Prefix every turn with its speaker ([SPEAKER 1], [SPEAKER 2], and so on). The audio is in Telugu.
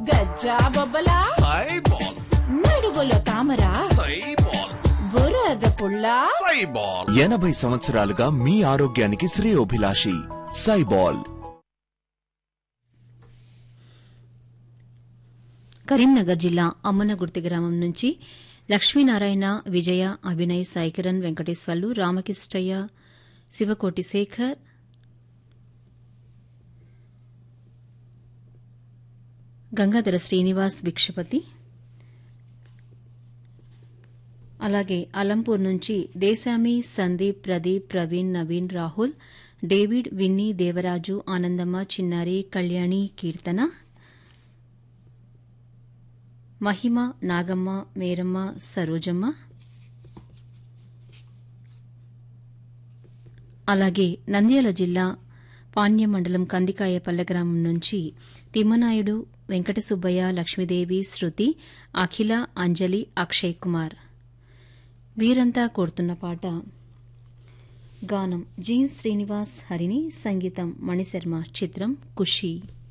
[SPEAKER 1] గజ్జా బొబ్బలా
[SPEAKER 2] సైబాల్
[SPEAKER 1] నడువులో తామర
[SPEAKER 2] సైబాల్
[SPEAKER 1] బురద పుల్ల
[SPEAKER 2] సైబాల్
[SPEAKER 3] ఎనభై సంవత్సరాలుగా మీ ఆరోగ్యానికి శ్రేయోభిలాషి సైబాల్
[SPEAKER 4] కరీంనగర్ జిల్లా అమ్మనగుర్తి గ్రామం నుంచి లక్ష్మీనారాయణ విజయ అభినయ్ సాయికిరణ్ వెంకటేశ్వర్లు రామకృష్ణయ్య శివకోటి శేఖర్ గంగాధర శ్రీనివాస్ భిక్షపతి అలాగే అలంపూర్ నుంచి దేశామి సందీప్ ప్రదీప్ ప్రవీణ్ నవీన్ రాహుల్ డేవిడ్ విన్నీ దేవరాజు ఆనందమ్మ చిన్నారి కళ్యాణి కీర్తన మహిమ నాగమ్మ మేరమ్మ సరోజమ్మ అలాగే నంద్యాల జిల్లా పాణ్య మండలం కందికాయపల్లె గ్రామం నుంచి తిమ్మనాయుడు వెంకట సుబ్బయ్య లక్ష్మీదేవి శృతి అఖిల అంజలి అక్షయ్ కుమార్ వీరంతా కోరుతున్న పాట గానం జీ శ్రీనివాస్ హరిని సంగీతం మణిశర్మ చిత్రం ఖుషీ